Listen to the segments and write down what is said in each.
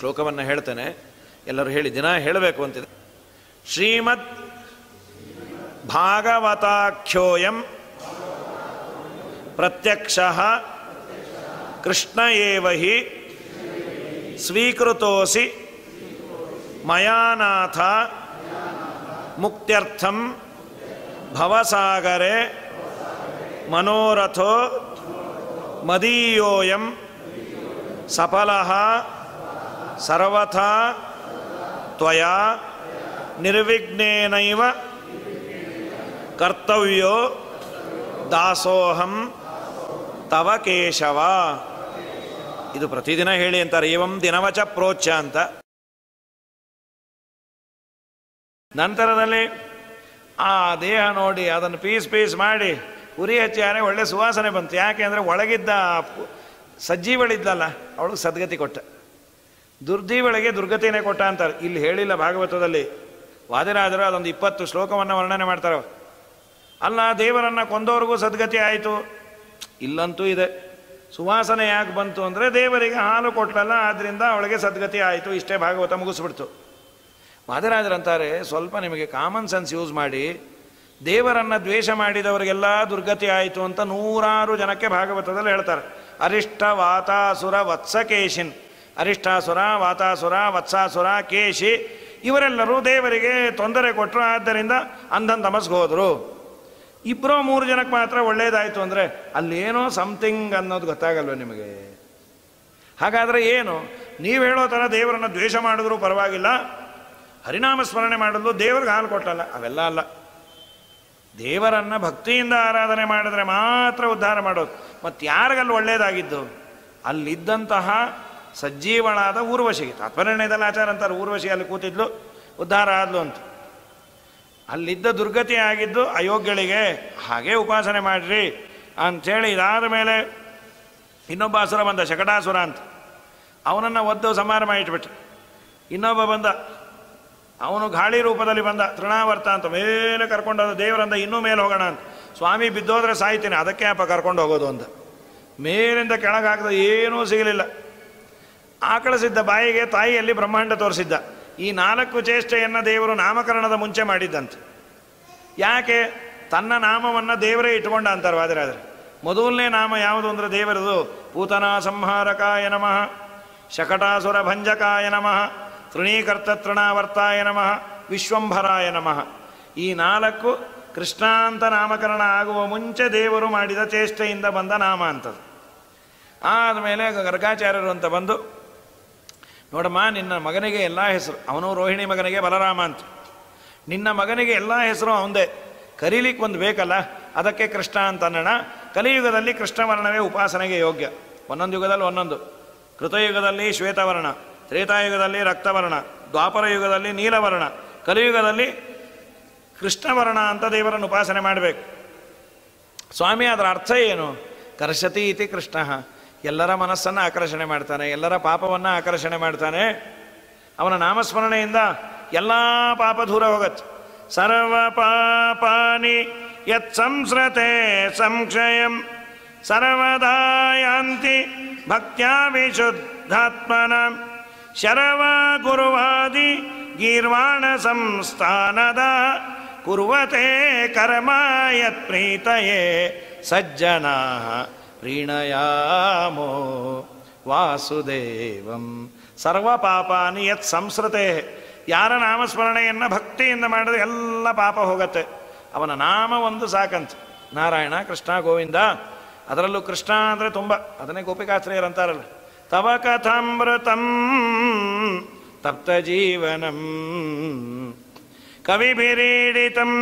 ಶ್ಲೋಕವನ್ನು ಹೇಳ್ತೇನೆ ಎಲ್ಲರೂ ಹೇಳಿ ದಿನ ಹೇಳಬೇಕು ಅಂತಿದೆ ಶ್ರೀಮದ್ ಭಾಗವತಾಖ್ಯೋಯಂ ಪ್ರತ್ಯಕ್ಷ ಕೃಷ್ಣ ಏವ ಹಿ ಸ್ವೀಕೃತೋಸಿ ಮಯಾನಾಥ ಮುಕ್ತ್ಯರ್ಥಂ ಭವಸಾಗರೆ ಮನೋರಥೋ ಮದೀಯೋಯಂ ಸಫಲಃ ಸರ್ವಥಾ ತ್ವಯಾ ನಿರ್ವಿಘ್ನೇನೈವ ಕರ್ತವ್ಯೋ ದಾಸೋಹಂ ತವ ಕೇಶವ ಇದು ಪ್ರತಿದಿನ ಹೇಳಿ ಅಂತಾರೆ ಏವಂ ದಿನವಚ ಪ್ರೋಚ್ಯ ಅಂತ ನಂತರದಲ್ಲಿ ಆ ದೇಹ ನೋಡಿ ಅದನ್ನು ಪೀಸ್ ಪೀಸ್ ಮಾಡಿ ಉರಿ ಹಚ್ಚಾರೆ ಒಳ್ಳೆ ಸುವಾಸನೆ ಬಂತು ಯಾಕೆ ಅಂದರೆ ಒಳಗಿದ್ದ ಪು- ಸಜ್ಜೀವಳಿದ್ದಲ್ಲ ಅವಳು ಸದ್ಗತಿ ಕೊಟ್ಟ ದುರ್ದೀವಳಿಗೆ ದುರ್ಗತಿನೇ ಕೊಟ್ಟ ಅಂತಾರೆ ಇಲ್ಲಿ ಹೇಳಿಲ್ಲ ಭಾಗವತದಲ್ಲಿ ವಾದಿರಾಜರು ಅದೊಂದು ಇಪ್ಪತ್ತು ಶ್ಲೋಕವನ್ನು ವರ್ಣನೆ ಮಾಡ್ತಾರೆ ಅಲ್ಲ ದೇವರನ್ನು ಕೊಂದವ್ರಿಗೂ ಸದ್ಗತಿ ಆಯಿತು ಇಲ್ಲಂತೂ ಇದೆ ಸುವಾಸನೆ ಯಾಕೆ ಬಂತು ಅಂದರೆ ದೇವರಿಗೆ ಹಾಲು ಕೊಟ್ಟಲ್ಲ ಆದ್ದರಿಂದ ಅವಳಿಗೆ ಸದ್ಗತಿ ಆಯಿತು ಇಷ್ಟೇ ಭಾಗವತ ಮುಗಿಸ್ಬಿಡ್ತು ವಾದಿರಾಜರಂತಾರೆ ಸ್ವಲ್ಪ ನಿಮಗೆ ಕಾಮನ್ ಸೆನ್ಸ್ ಯೂಸ್ ಮಾಡಿ ದೇವರನ್ನು ದ್ವೇಷ ಮಾಡಿದವರಿಗೆಲ್ಲ ದುರ್ಗತಿ ಆಯಿತು ಅಂತ ನೂರಾರು ಜನಕ್ಕೆ ಭಾಗವತದಲ್ಲಿ ಹೇಳ್ತಾರೆ ಅರಿಷ್ಟ ವಾತಾಸುರ ವತ್ಸಕೇಶಿನ್ ಅರಿಷ್ಟಾಸುರ ವಾತಾಸುರ ವತ್ಸಾಸುರ ಕೇಶಿ ಇವರೆಲ್ಲರೂ ದೇವರಿಗೆ ತೊಂದರೆ ಕೊಟ್ಟರು ಆದ್ದರಿಂದ ಅಂಧನ್ ತಮಸ್ಗೆ ಹೋದರು ಇಬ್ಬರೋ ಮೂರು ಜನಕ್ಕೆ ಮಾತ್ರ ಒಳ್ಳೇದಾಯಿತು ಅಂದರೆ ಅಲ್ಲೇನೋ ಸಮಥಿಂಗ್ ಅನ್ನೋದು ಗೊತ್ತಾಗಲ್ವ ನಿಮಗೆ ಹಾಗಾದರೆ ಏನು ನೀವು ಹೇಳೋ ಥರ ದೇವರನ್ನು ದ್ವೇಷ ಮಾಡಿದ್ರೂ ಪರವಾಗಿಲ್ಲ ಹರಿನಾಮ ಸ್ಮರಣೆ ಮಾಡಲು ದೇವ್ರಿಗೆ ಹಾಲು ಕೊಟ್ಟಲ್ಲ ಅವೆಲ್ಲ ಅಲ್ಲ ದೇವರನ್ನು ಭಕ್ತಿಯಿಂದ ಆರಾಧನೆ ಮಾಡಿದ್ರೆ ಮಾತ್ರ ಉದ್ಧಾರ ಮಾಡೋದು ಮತ್ತು ಯಾರಿಗಲ್ಲಿ ಒಳ್ಳೆಯದಾಗಿದ್ದು ಅಲ್ಲಿದ್ದಂತಹ ಸಜ್ಜೀವಳಾದ ಊರ್ವಶಿಗೆ ತಾತ್ಪರ್ಯದಲ್ಲಿ ಆಚಾರ ಅಂತಾರೆ ಊರ್ವಶಿ ಅಲ್ಲಿ ಕೂತಿದ್ಲು ಉದ್ಧಾರ ಆದ್ಲು ಅಂತ ಅಲ್ಲಿದ್ದ ದುರ್ಗತಿ ಆಗಿದ್ದು ಅಯೋಗ್ಯಳಿಗೆ ಹಾಗೆ ಉಪಾಸನೆ ಮಾಡಿರಿ ಅಂಥೇಳಿ ಇದಾದ ಮೇಲೆ ಇನ್ನೊಬ್ಬ ಅಸುರ ಬಂದ ಶಕಟಾಸುರ ಅಂತ ಅವನನ್ನು ಒದ್ದು ಸಮಾರಂಭ ಇಟ್ಬಿಟ್ರು ಇನ್ನೊಬ್ಬ ಬಂದ ಅವನು ಗಾಳಿ ರೂಪದಲ್ಲಿ ಬಂದ ತೃಣಾವರ್ತ ಅಂತ ಮೇಲೆ ಕರ್ಕೊಂಡು ಹೋದ ದೇವರಂದ ಇನ್ನೂ ಮೇಲೆ ಹೋಗೋಣ ಅಂತ ಸ್ವಾಮಿ ಬಿದ್ದೋದ್ರೆ ಸಾಯ್ತೀನಿ ಅದಕ್ಕೆ ಅಪ್ಪ ಕರ್ಕೊಂಡು ಹೋಗೋದು ಅಂತ ಮೇಲಿಂದ ಕೆಳಗೆ ಹಾಕಿದ ಏನೂ ಸಿಗಲಿಲ್ಲ ಆಕಳಿಸಿದ್ದ ಬಾಯಿಗೆ ತಾಯಿಯಲ್ಲಿ ಬ್ರಹ್ಮಾಂಡ ತೋರಿಸಿದ್ದ ಈ ನಾಲ್ಕು ಚೇಷ್ಟೆಯನ್ನು ದೇವರು ನಾಮಕರಣದ ಮುಂಚೆ ಮಾಡಿದ್ದಂತೆ ಯಾಕೆ ತನ್ನ ನಾಮವನ್ನು ದೇವರೇ ಇಟ್ಕೊಂಡ ಅಂತಾರೆ ವಾದಿರಾದ್ರೆ ಮೊದಲನೇ ನಾಮ ಯಾವುದು ಅಂದರೆ ದೇವರದು ಪೂತನಾ ಸಂಹಾರಕಾಯ ನಮಃ ಶಕಟಾಸುರ ಭಂಜಕಾಯ ನಮಃ ತೃಣೀಕರ್ತ ತೃಣಾವರ್ತಾಯ ನಮಃ ವಿಶ್ವಂಭರಾಯ ನಮಃ ಈ ನಾಲ್ಕು ಕೃಷ್ಣಾಂತ ನಾಮಕರಣ ಆಗುವ ಮುಂಚೆ ದೇವರು ಮಾಡಿದ ಚೇಷ್ಟೆಯಿಂದ ಬಂದ ನಾಮ ಅಂತದು ಆದಮೇಲೆ ಗರ್ಗಾಚಾರ್ಯರು ಅಂತ ಬಂದು ನೋಡಮ್ಮ ನಿನ್ನ ಮಗನಿಗೆ ಎಲ್ಲ ಹೆಸರು ಅವನು ರೋಹಿಣಿ ಮಗನಿಗೆ ಬಲರಾಮ ಅಂತ ನಿನ್ನ ಮಗನಿಗೆ ಎಲ್ಲ ಹೆಸರು ಅವಂದೇ ಕರೀಲಿಕ್ಕೆ ಒಂದು ಬೇಕಲ್ಲ ಅದಕ್ಕೆ ಕೃಷ್ಣ ಅಂತ ಅನ್ನೋಣ ಕಲಿಯುಗದಲ್ಲಿ ಕೃಷ್ಣವರ್ಣವೇ ಉಪಾಸನೆಗೆ ಯೋಗ್ಯ ಒಂದೊಂದು ಯುಗದಲ್ಲಿ ಒಂದೊಂದು ಕೃತಯುಗದಲ್ಲಿ ಶ್ವೇತವರ್ಣ ತ್ರೇತಾಯುಗದಲ್ಲಿ ರಕ್ತವರ್ಣ ದ್ವಾಪರ ಯುಗದಲ್ಲಿ ನೀಲವರ್ಣ ಕಲಿಯುಗದಲ್ಲಿ ಕೃಷ್ಣವರ್ಣ ಅಂತ ದೇವರನ್ನು ಉಪಾಸನೆ ಮಾಡಬೇಕು ಸ್ವಾಮಿ ಅದರ ಅರ್ಥ ಏನು ಕರ್ಷತಿ ಇತಿ ಕೃಷ್ಣ ಎಲ್ಲರ ಮನಸ್ಸನ್ನು ಆಕರ್ಷಣೆ ಮಾಡ್ತಾನೆ ಎಲ್ಲರ ಪಾಪವನ್ನು ಆಕರ್ಷಣೆ ಮಾಡ್ತಾನೆ ಅವನ ನಾಮಸ್ಮರಣೆಯಿಂದ ಎಲ್ಲ ಪಾಪ ದೂರ ಹೋಗತ್ತೆ ಸರ್ವ ಪಾಪಾನಿ ಯತ್ ಸಂಸ್ರತೆ ಸಂಕ್ಷಯಂ ಸರ್ವದಾ ಯಾಂತಿ ಭಕ್ತ್ಯಾ ವಿಶುದ್ಧಾತ್ಮನ ಶರವ ಗುರುವಾದಿ ಗೀರ್ವಾಣ ಸಂಸ್ಥಾನದ ಕುರುವತೆ ಕರ್ಮ ಯತ್ ಪ್ರೀತಯೇ ಸಜ್ಜನಾ ಪ್ರೀಣಯಾಮೋ ವಾಸುದೇವಂ ಸರ್ವ ಪಾಪಾನಿ ಯತ್ ಸಂಸ್ಕೃತೆ ಯಾರ ನಾಮಸ್ಮರಣೆಯನ್ನು ಭಕ್ತಿಯಿಂದ ಮಾಡಿದ್ರೆ ಎಲ್ಲ ಪಾಪ ಹೋಗತ್ತೆ ಅವನ ನಾಮ ಒಂದು ಸಾಕಂತ ನಾರಾಯಣ ಕೃಷ್ಣ ಗೋವಿಂದ ಅದರಲ್ಲೂ ಕೃಷ್ಣ ಅಂದರೆ ತುಂಬ ಅದನ್ನೇ ಗೋಪಿಕಾಶ್ರಯರು ಅಂತಾರಲ್ಲ ತವ ಕಥಾಮೃತಂ ತಪ್ತ ಜೀವನಂ ಕವಿಭಿರೀಡಿತಂ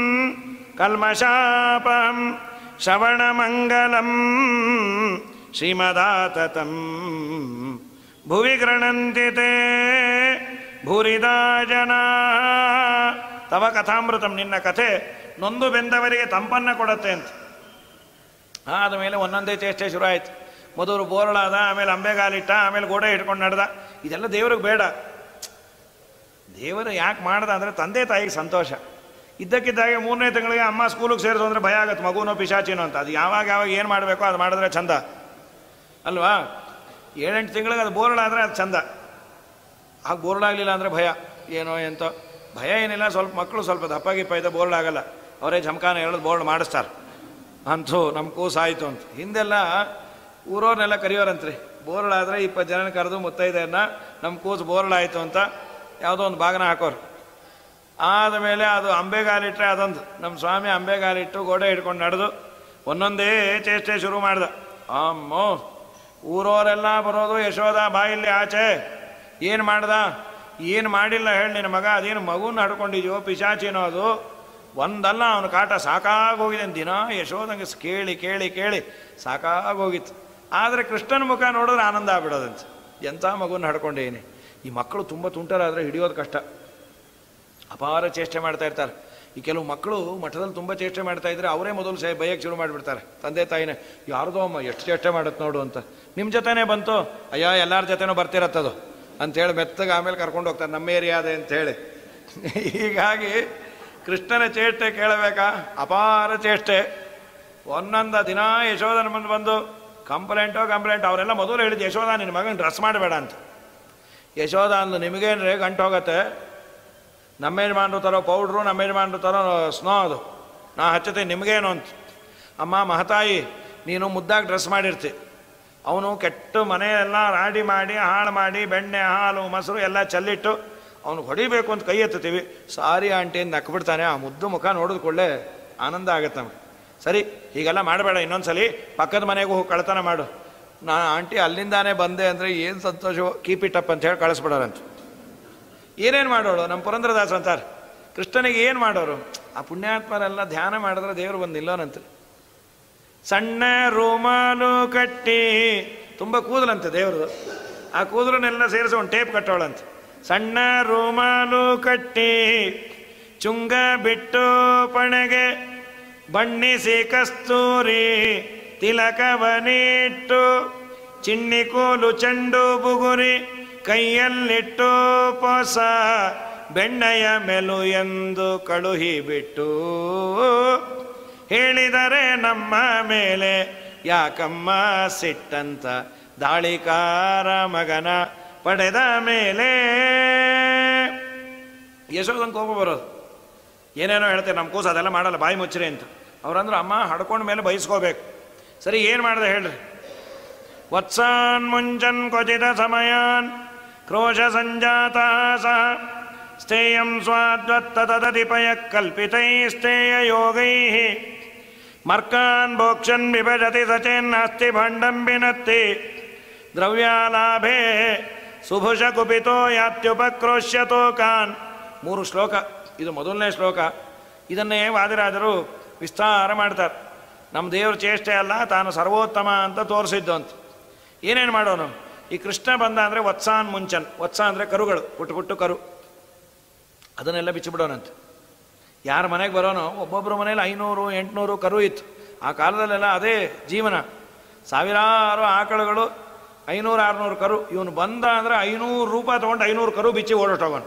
ಕಲ್ಮಶಾಪಂ ಶ್ರವಣಮಂಗಲಂ ಶ್ರೀಮದಾತತಂ ಭುವಿ ಗೃಣಂತಿ ತೇ ಭೂರಿದಾ ಜನ ತವ ಕಥಾಮೃತಂ ನಿನ್ನ ಕಥೆ ನೊಂದು ಬೆಂದವರಿಗೆ ತಂಪನ್ನು ಕೊಡುತ್ತೆ ಅಂತ ಆದ ಮೇಲೆ ಒಂದೊಂದೇ ಚೇಷ್ಟೆ ಶುರು ಆಯ್ತು ಮೊದಲು ಬೋರಳಾದ ಆಮೇಲೆ ಅಂಬೆಗಾಲಿಟ್ಟ ಆಮೇಲೆ ಗೋಡೆ ಇಟ್ಕೊಂಡು ನಡೆದ ಇದೆಲ್ಲ ದೇವ್ರಿಗೆ ಬೇಡ ದೇವರು ಯಾಕೆ ಮಾಡ್ದ ಅಂದರೆ ತಂದೆ ತಾಯಿಗೆ ಸಂತೋಷ ಇದ್ದಕ್ಕಿದ್ದಾಗೆ ಮೂರನೇ ತಿಂಗಳಿಗೆ ಅಮ್ಮ ಸ್ಕೂಲಿಗೆ ಸೇರಿಸು ಅಂದರೆ ಭಯ ಆಗುತ್ತೆ ಮಗುನೋ ಪಿಶಾಚಿನೋ ಅಂತ ಅದು ಯಾವಾಗ ಯಾವಾಗ ಏನು ಮಾಡಬೇಕೋ ಅದು ಮಾಡಿದ್ರೆ ಚಂದ ಅಲ್ವಾ ಏಳೆಂಟು ತಿಂಗಳಿಗೆ ಅದು ಬೋರಳಾದರೆ ಅದು ಚಂದ ಆಗ ಬೋರ್ಡ್ ಆಗಲಿಲ್ಲ ಅಂದರೆ ಭಯ ಏನೋ ಎಂತೋ ಭಯ ಏನಿಲ್ಲ ಸ್ವಲ್ಪ ಮಕ್ಕಳು ಸ್ವಲ್ಪ ದಪ್ಪ ಗಿಪ್ಪ ಇದ್ದ ಬೋರ್ಡ್ ಆಗಲ್ಲ ಅವರೇ ಜಮಖಾನ ಹೇಳೋದು ಬೋರ್ಡ್ ಮಾಡಿಸ್ತಾರೆ ಅಂತೂ ನಮ್ಮ ಕೂಸಾಯಿತು ಅಂತ ಹಿಂದೆಲ್ಲ ಊರವ್ರನ್ನೆಲ್ಲ ಕರೆಯೋರಂತ್ರಿ ಬೋರ್ಡ್ ಆದರೆ ಇಪ್ಪತ್ತು ಜನ ಕರೆದು ಮುತ್ತೈದೆಯನ್ನ ನಮ್ಮ ಕೂಸು ಬೋರ್ಡ್ ಆಯಿತು ಅಂತ ಯಾವುದೋ ಒಂದು ಬಾಗನ ಹಾಕೋರು ಆದಮೇಲೆ ಅದು ಅಂಬೆಗಾಲಿಟ್ರೆ ಅದೊಂದು ನಮ್ಮ ಸ್ವಾಮಿ ಅಂಬೆಗಾಲಿಟ್ಟು ಗೋಡೆ ಹಿಡ್ಕೊಂಡು ನಡೆದು ಒಂದೊಂದೇ ಚೇಷ್ಟೆ ಶುರು ಮಾಡ್ದ ಅಮ್ಮೋ ಊರವರೆಲ್ಲ ಬರೋದು ಯಶೋದ ಬಾಯಿಲ್ಲಿ ಆಚೆ ಏನು ಮಾಡ್ದ ಏನು ಮಾಡಿಲ್ಲ ಹೇಳಿ ನಿನ್ನ ಮಗ ಅದೇನು ಮಗುನ ಹಡ್ಕೊಂಡಿದ್ಯೋ ಪಿಶಾಚಿನೋ ಅದು ಒಂದಲ್ಲ ಅವನ ಕಾಟ ಸಾಕಾಗೋಗಿದೆ ದಿನ ಯಶೋದಂಗೆ ಕೇಳಿ ಕೇಳಿ ಕೇಳಿ ಸಾಕಾಗೋಗಿತ್ತು ಆದರೆ ಕೃಷ್ಣನ ಮುಖ ನೋಡಿದ್ರೆ ಆನಂದ ಆಗ್ಬಿಡೋದಂತೆ ಎಂಥ ಮಗುನ ಹಡ್ಕೊಂಡೇನಿ ಈ ಮಕ್ಕಳು ತುಂಬ ತುಂಟರಾದರೆ ಹಿಡಿಯೋದು ಕಷ್ಟ ಅಪಾರ ಚೇಷ್ಟೆ ಮಾಡ್ತಾ ಇರ್ತಾರೆ ಈ ಕೆಲವು ಮಕ್ಕಳು ಮಠದಲ್ಲಿ ತುಂಬ ಚೇಷ್ಟೆ ಮಾಡ್ತಾ ಇದ್ರೆ ಅವರೇ ಮೊದಲು ಸೇ ಬೈಯಕ್ಕೆ ಶುರು ಮಾಡಿಬಿಡ್ತಾರೆ ತಂದೆ ತಾಯಿನೇ ಯಾರ್ದೋ ಅಮ್ಮ ಎಷ್ಟು ಚೇಷ್ಟೆ ಮಾಡುತ್ತೆ ನೋಡು ಅಂತ ನಿಮ್ಮ ಜೊತೆನೇ ಬಂತು ಅಯ್ಯ ಎಲ್ಲರ ಜೊತೆನೂ ಬರ್ತಿರತ್ತದು ಅಂಥೇಳಿ ಮೆತ್ತಗೆ ಆಮೇಲೆ ಕರ್ಕೊಂಡು ಹೋಗ್ತಾರೆ ನಮ್ಮ ಏರಿಯಾದೆ ಅಂಥೇಳಿ ಹೀಗಾಗಿ ಕೃಷ್ಣನ ಚೇಷ್ಟೆ ಕೇಳಬೇಕಾ ಅಪಾರ ಚೇಷ್ಟೆ ಒಂದೊಂದು ದಿನ ಯಶೋಧನ ಮುಂದೆ ಬಂದು ಕಂಪ್ಲೇಂಟೋ ಕಂಪ್ಲೇಂಟ್ ಅವರೆಲ್ಲ ಮೊದಲು ಹೇಳಿದ್ದು ಯಶೋಧ ನಿನ್ನ ಮಗನ ಡ್ರೆಸ್ ಮಾಡಬೇಡ ಅಂತ ಯಶೋಧ ಅಂದು ನಿಮಗೇನ್ರಿ ಗಂಟು ಹೋಗತ್ತೆ ನಮ್ಮ ಯಜಮಾನ್ರು ತರೋ ಪೌಡ್ರು ನಮ್ಮ ಯಜಮಾನ್ರು ತರೋ ಸ್ನೋ ಅದು ನಾ ಹಚ್ಚತೆ ನಿಮಗೇನು ಅಂತ ಅಮ್ಮ ಮಹತಾಯಿ ನೀನು ಮುದ್ದಾಗಿ ಡ್ರೆಸ್ ಮಾಡಿರ್ತಿ ಅವನು ಕೆಟ್ಟ ಮನೆಯೆಲ್ಲ ರಾಡಿ ಮಾಡಿ ಹಾಳು ಮಾಡಿ ಬೆಣ್ಣೆ ಹಾಲು ಮೊಸರು ಎಲ್ಲ ಚೆಲ್ಲಿಟ್ಟು ಅವನು ಹೊಡಿಬೇಕು ಅಂತ ಕೈ ಎತ್ತುತ್ತೀವಿ ಸಾರಿ ಆಂಟಿ ಅಂತ ನಕ್ಬಿಡ್ತಾನೆ ಆ ಮುದ್ದು ಮುಖ ನೋಡಿದ ಕೂಡಲೇ ಆನಂದ ಆಗುತ್ತೆ ನಮಗೆ ಸರಿ ಹೀಗೆಲ್ಲ ಮಾಡಬೇಡ ಇನ್ನೊಂದ್ಸಲಿ ಪಕ್ಕದ ಮನೆಗೂ ಹೋಗಿ ಕಳ್ತನ ಮಾಡು ನಾ ಆಂಟಿ ಅಲ್ಲಿಂದಾನೇ ಬಂದೆ ಅಂದರೆ ಏನು ಸಂತೋಷವೋ ಕೀಪ್ ಇಟ್ ಅಪ್ ಅಂತ ಹೇಳಿ ಕಳಿಸ್ಬಿಡೋರಂತ ಏನೇನು ಮಾಡೋಳು ನಮ್ಮ ಪುರಂದ್ರದಾಸ್ ಅಂತಾರೆ ಕೃಷ್ಣನಿಗೆ ಏನು ಮಾಡೋರು ಆ ಪುಣ್ಯಾತ್ಮರೆಲ್ಲ ಧ್ಯಾನ ಮಾಡಿದ್ರೆ ದೇವರು ಬಂದು ನಿಲ್ಲೋನಂತೆ ಸಣ್ಣ ರೂಮಾಲು ಕಟ್ಟಿ ತುಂಬ ಕೂದಲಂತೆ ದೇವ್ರದು ಆ ಕೂದಲನ್ನೆಲ್ಲ ಸೇರಿಸಿ ಒಂದು ಟೇಪ್ ಕಟ್ಟೋಳಂತೆ ಸಣ್ಣ ರೂಮಾಲು ಕಟ್ಟಿ ಚುಂಗ ಬಿಟ್ಟು ಪಣೆಗೆ ಬಣ್ಣಿಸಿ ಕಸ್ತೂರಿ ತಿಲಕವನಿಟ್ಟು ಚಿಣ್ಣಿ ಕೋಲು ಚೆಂಡು ಬುಗುರಿ ಕೈಯಲ್ಲಿಟ್ಟು ಪೊಸ ಬೆಣ್ಣೆಯ ಮೆಲು ಎಂದು ಕಳುಹಿ ಬಿಟ್ಟು ಹೇಳಿದರೆ ನಮ್ಮ ಮೇಲೆ ಯಾಕಮ್ಮ ಸಿಟ್ಟಂತ ದಾಳಿಕಾರ ಮಗನ ಪಡೆದ ಮೇಲೆ ಯಶೋದಂಗೆ ಕೋಪ ಬರೋದು ಏನೇನೋ ಹೇಳ್ತಾರೆ ನಮ್ಮ ಕೂಸು ಅದೆಲ್ಲ ಮಾಡಲ್ಲ ಬಾಯಿ ಮುಚ್ಚ್ರಿ ಅಂತ ಅವ್ರಂದ್ರೆ ಅಮ್ಮ ಹಡ್ಕೊಂಡ ಮೇಲೆ ಬಯಸ್ಕೋಬೇಕು ಸರಿ ಏನು ಮಾಡಿದೆ ಹೇಳ್ರಿ ವತ್ಸಾನ್ ಮುಂಚನ್ ಕ್ವಚಿತ ಸಮಯಾನ್ ಕ್ರೋಶ ಸಂಜಾತ ಸಹ ಸ್ಥೇಯಂ ಸ್ವಾದ್ವತ್ತದಧಿಪಯ ಕಲ್ಪಿತೈಸ್ತೇಯ ಯೋಗೈ ಮರ್ಕಾನ್ ಭೋಕ್ಷನ್ ವಿಭಜತಿ ಸಚೇನ್ನಾಸ್ತಿ ಭಂಡಂ ಬಿನತ್ತಿ ದ್ರವ್ಯಾಲಾಭೆ ಸುಭುಷ ಕುಪಿತೋ ಯಾತ್ಯುಪಕ್ರೋಶ್ಯತೋ ಕಾನ್ ಮೂರು ಶ್ಲೋಕ ಇದು ಮೊದಲನೇ ಶ್ಲೋಕ ಇದನ್ನೇ ವಾದಿರಾಜರು ವಿಸ್ತಾರ ಮಾಡ್ತಾರೆ ನಮ್ಮ ದೇವ್ರ ಚೇಷ್ಟೆ ಅಲ್ಲ ತಾನು ಸರ್ವೋತ್ತಮ ಅಂತ ತೋರಿಸಿದ್ದು ಅಂತ ಏನೇನು ಮಾಡೋನು ಈ ಕೃಷ್ಣ ಬಂದ ಅಂದರೆ ವತ್ಸಾನ್ ಮುಂಚನ್ ವತ್ಸ ಅಂದರೆ ಕರುಗಳು ಪುಟ್ಟು ಪುಟ್ಟು ಕರು ಅದನ್ನೆಲ್ಲ ಬಿಚ್ಚಿಬಿಡೋನಂತೆ ಯಾರ ಮನೆಗೆ ಬರೋನೋ ಒಬ್ಬೊಬ್ಬರ ಮನೇಲಿ ಐನೂರು ಎಂಟುನೂರು ಕರು ಇತ್ತು ಆ ಕಾಲದಲ್ಲೆಲ್ಲ ಅದೇ ಜೀವನ ಸಾವಿರಾರು ಆಕಳುಗಳು ಐನೂರು ಆರುನೂರು ಕರು ಇವನು ಬಂದ ಅಂದರೆ ಐನೂರು ರೂಪಾಯಿ ತೊಗೊಂಡು ಐನೂರು ಕರು ಬಿಚ್ಚಿ ಓಡೋಟೋಗೋನು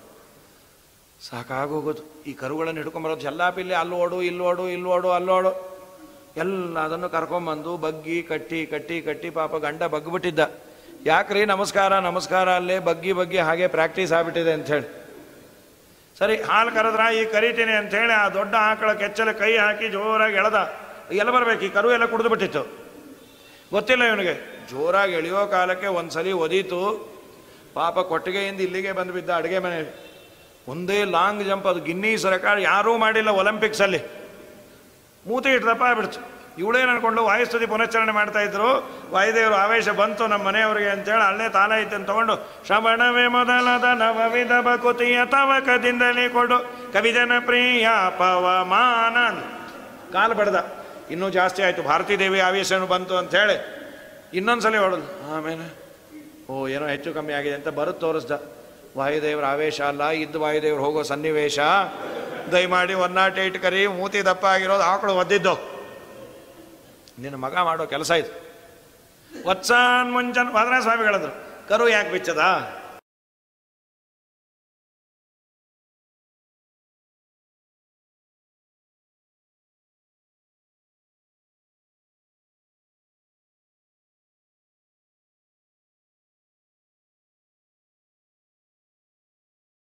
ಸಾಕಾಗೋಗೋದು ಈ ಕರುಗಳನ್ನು ಹಿಡ್ಕೊಂಬರೋದು ಜಲ್ಲಾಪಿಲ್ಲಿ ಅಲ್ಲಿ ಓಡು ಇಲ್ಲಿ ಓಡು ಇಲ್ಲಿ ಓಡು ಅಲ್ಲೋಡು ಎಲ್ಲ ಅದನ್ನು ಕರ್ಕೊಂಬಂದು ಬಗ್ಗಿ ಕಟ್ಟಿ ಕಟ್ಟಿ ಕಟ್ಟಿ ಪಾಪ ಗಂಡ ಬಗ್ಗಿಬಿಟ್ಟಿದ್ದ ಯಾಕ್ರಿ ನಮಸ್ಕಾರ ನಮಸ್ಕಾರ ಅಲ್ಲೇ ಬಗ್ಗಿ ಬಗ್ಗಿ ಹಾಗೆ ಪ್ರಾಕ್ಟೀಸ್ ಆಗಿಬಿಟ್ಟಿದೆ ಅಂಥೇಳಿ ಸರಿ ಹಾಲು ಕರೆದ್ರ ಈ ಕರಿತೀನಿ ಅಂಥೇಳಿ ಆ ದೊಡ್ಡ ಆಕಳ ಕೆಚ್ಚಲ ಕೈ ಹಾಕಿ ಜೋರಾಗಿ ಎಳೆದ ಎಲ್ಲ ಬರ್ಬೇಕು ಈ ಕರು ಎಲ್ಲ ಕುಡಿದು ಬಿಟ್ಟಿತ್ತು ಗೊತ್ತಿಲ್ಲ ಇವನಿಗೆ ಜೋರಾಗಿ ಎಳೆಯೋ ಕಾಲಕ್ಕೆ ಒಂದ್ಸಲಿ ಒದೀತು ಪಾಪ ಕೊಟ್ಟಿಗೆಯಿಂದ ಇಲ್ಲಿಗೆ ಬಂದು ಬಿದ್ದ ಅಡುಗೆ ಮನೆ ಒಂದೇ ಲಾಂಗ್ ಜಂಪ್ ಅದು ಗಿನ್ನೀಸ್ ರೆಕಾರ್ಡ್ ಯಾರೂ ಮಾಡಿಲ್ಲ ಒಲಿಂಪಿಕ್ಸಲ್ಲಿ ಮೂತಿ ಇಟ್ಟದಪ್ಪ ಆಗ್ಬಿಡ್ತು ಇವಳೇನು ಅನ್ಕೊಂಡು ವಾಯುಸ್ತುತಿ ಪುನಶ್ಚರಣೆ ಮಾಡ್ತಾ ಇದ್ರು ವಾಯುದೇವರು ಆವೇಶ ಬಂತು ನಮ್ಮ ಮನೆಯವರಿಗೆ ಅಂತೇಳಿ ಅಲ್ಲೇ ತಾಲ ಐತಂತ ತಗೊಂಡು ಶ್ರವಣವೇ ಮೊದಲಾದ ನವವಿಧ ಬಕುತಿಯ ತವಕದಿಂದಲೇ ಕೊಡು ಕವಿಜನ ಪ್ರಿಯ ಪವಮಾನ ಕಾಲು ಬಡ್ದ ಇನ್ನೂ ಜಾಸ್ತಿ ಆಯಿತು ಭಾರತೀ ದೇವಿ ಆವೇಶನು ಬಂತು ಅಂತ ಹೇಳಿ ಇನ್ನೊಂದ್ಸಲಿ ಹೊಡೋದು ಆಮೇಲೆ ಓ ಏನೋ ಹೆಚ್ಚು ಕಮ್ಮಿ ಆಗಿದೆ ಅಂತ ಬರುತ್ತೆ ತೋರಿಸ್ದ ವಾಯುದೇವ್ರ ಆವೇಶ ಅಲ್ಲ ಇದ್ದು ವಾಯುದೇವ್ರು ಹೋಗೋ ಸನ್ನಿವೇಶ ದಯಮಾಡಿ ಒನ್ ನಾಟ್ ಏಯ್ಟ್ ಕರಿ ಮೂತಿ ದಪ್ಪ ಆಗಿರೋದು ಆಕಳು ಒದ್ದಿದ್ದು ನಿನ್ನ ಮಗ ಮಾಡೋ ಕೆಲಸ ಇದು ವತ್ಸಾನ್ ಮುಂಚನ್ ವಾದನ ಸ್ವಾಮಿಗಳಂದ್ರು ಕರು ಯಾಕೆ ಬಿಚ್ಚದ